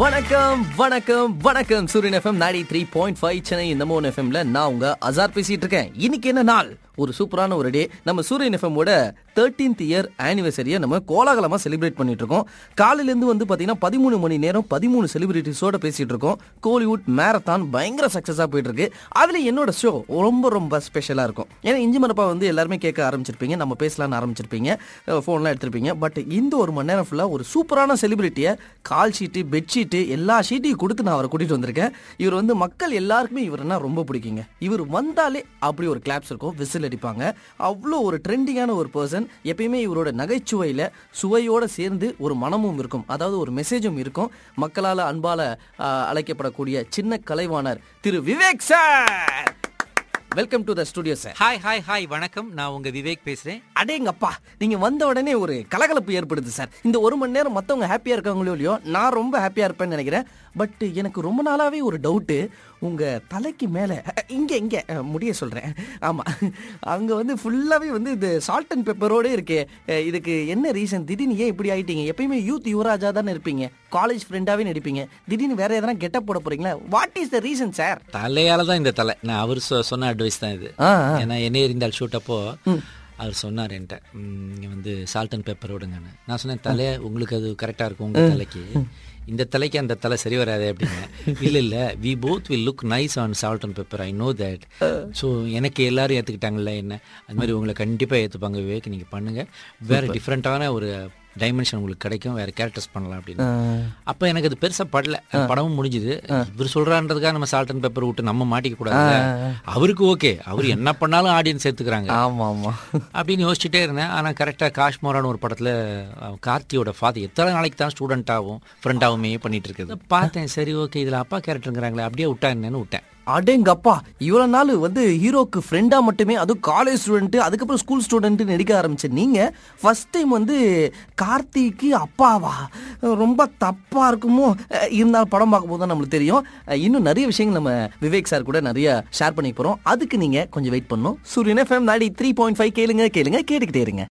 வணக்கம் வணக்கம் வணக்கம் Suryan FM ninety three point five Chennai இந்த மோன் எஃப்எம்ல நான் உங்க அசார் பேசிட்டு இருக்கேன் இன்னைக்கு என்ன நாள் ஒரு சூப்பரான ஒரு டே நம்ம சூரியன் எஃப்எம்மோட தேர்ட்டீன்த் இயர் ஆனிவர்சரியை நம்ம கோலாகலமா செலிப்ரேட் பண்ணிட்டு இருக்கோம் காலையிலேருந்து வந்து பார்த்தீங்கன்னா பதிமூணு மணி நேரம் பதிமூணு செலிபிரிட்டிஸோட பேசிட்டு இருக்கோம் கோலிவுட் மேரத்தான் பயங்கர சக்ஸஸாக போயிட்டு இருக்கு அதில் என்னோட ஷோ ரொம்ப ரொம்ப ஸ்பெஷலாக இருக்கும் ஏன்னா இஞ்சி மரப்பா வந்து எல்லாருமே கேட்க ஆரம்பிச்சிருப்பீங்க நம்ம பேசலாம்னு ஆரம்பிச்சிருப்பீங்க ஃபோன்லாம் எடுத்திருப்பீங்க பட் இந்த ஒரு மணி நேரம் ஃபுல்லாக ஒரு சூப்பரான செலிபிரிட்டியை கால் ஷீட்டு பெட்ஷீட்டு எல்லா ஷீட்டையும் கொடுத்து நான் அவரை கூட்டிகிட்டு வந்திருக்கேன் இவர் வந்து மக்கள் எல்லாருக்குமே இவர்னா ரொம்ப பிடிக்குங்க இவர் வந்தாலே அப்படி ஒரு கிளாப்ஸ் இருக்கும் விசில் அடிப்பாங்க அவ்வளோ ஒரு ட்ரெண்டிங்கான ஒரு பர்சன் எப்பயுமே இவரோட நகைச்சுவையில் சுவையோட சேர்ந்து ஒரு மனமும் இருக்கும் அதாவது ஒரு மெசேஜும் இருக்கும் மக்களால் அன்பால் அழைக்கப்படக்கூடிய Chinna Kalaivanar Thiru Vivek sir welcome to the studio sir hi hi hi வணக்கம் நான் உங்க விவேக் பேசுறேன் அடேங்கப்பா நீங்க வந்த உடனே ஒரு கலகலப்பு ஏற்படுது சார் இந்த ஒரு மணி நேரம் மத்தவங்க ஹாப்பியா இருக்காங்களோ இல்லையோ நான் ரொம்ப ஹாப்பியா இருப்பேன்னு நினைக்கிறேன் பட் எனக்கு ரொம்ப நாளாவே ஒரு டவுட்டு உங்க தலைக்கு மேல அஹ், இங்க இங்க அஹ், முடிய சொல்றேன் ஆமா அங்க வந்து ஃபுல்லாவே வந்து இது சால்ட் அண்ட் பெப்பரோட இருக்கே அஹ், இதுக்கு என்ன ரீசன் திடீர்னு ஏன் இப்படி ஆயிட்டீங்க எப்பயுமே யூத் யுவராஜா தானே இருப்பீங்க காலேஜ் ஃப்ரெண்டாவே நடிப்பீங்க திடீர்னு வேற எதனா கெட்டப் போட போறீங்களா what is the reason sir தலையால தான் இந்த தலை நான் அவர் சொ- சொன்ன அட்வைஸ் தான் இது ஆ, ஏன்னா என்ன இருந்தால் ஷூட் அப்போ அவர் சொன்னார் என்கிட்ட "ம், நீங்க வந்து சால்ட் அண்ட் பெப்பர் விடுங்கன்னு நான் சொன்னேன் தலை உங்களுக்கு அது கரெக்டா இருக்கும் உங்க தலைக்கு இந்த தலைக்கு அந்த தலை சரி வராது அப்படின்னு இல்ல இல்ல we both will look nice on salt and pepper I know that so எனக்கு எல்லாரும் ஏத்துக்கிட்டாங்கல்ல என்ன அது மாதிரி உங்களை கண்டிப்பா ஏத்துப்பாங்க விவேக் நீங்க பண்ணுங்க வேற டிஃப்ரெண்டான ஒரு டைமென்ஷன் உங்களுக்கு கிடைக்கும் வேற கேரக்டர்ஸ் பண்ணலாம் அப்படின்னு அப்ப எனக்கு அது பெருசா படல அந்த படமும் முடிஞ்சுது இவர் சொல்றான்றதுக்காக நம்ம சால்ட் அண்ட் பெப்பர் விட்டு நம்ம மாட்டிக்க கூடாது அவருக்கு ஓகே அவர் என்ன பண்ணாலும் ஆடியன்ஸ் எடுத்துக்கிறாங்க ஆமா ஆமா அப்படின்னு யோசிச்சுட்டே இருந்தேன் ஆனா கரெக்டா காஷ்மோரான ஒரு படத்துல அஹ், கார்த்தியோட ஃபாதர் எத்தனை நாளைக்கு தான் ஸ்டூடெண்டாகவும் ஃப்ரெண்டாவுமே பண்ணிட்டு இருக்குது பார்த்தேன் சரி ஓகே இதுல அப்பா கேரக்டருங்கிறாங்களே அப்படியே விட்டா என்னன்னு விட்டேன் அடேங்கப்பா இவ்வளவு நாள் வந்து ஹீரோக்கு ஃப்ரெண்டா மட்டுமே அதுவும் காலேஜ் ஸ்டூடெண்ட் அதுக்கப்புறம் ஸ்கூல் ஸ்டூடெண்ட் நடிக்க ஆரம்பிச்ச நீங்க ஃபர்ஸ்ட் டைம் வந்து கார்த்திக்கு அப்பாவா ரொம்ப தப்பா இருக்குமோ அஹ் இருந்தாலும் படம் பார்க்கும்போது தான் நம்மளுக்கு தெரியும் அஹ் இன்னும் நிறைய விஷயங்கள் நம்ம விவேக் சார் கூட நிறைய ஷேர் பண்ணி போறோம் அதுக்கு நீங்க கொஞ்சம் வெயிட் பண்ணணும் சூரியன் எஃப்எம் நாடி த்ரீ பாயிண்ட் ஃபைவ் கேளுங்க கேளுங்க கேட்டுக்கிட்டே இருங்க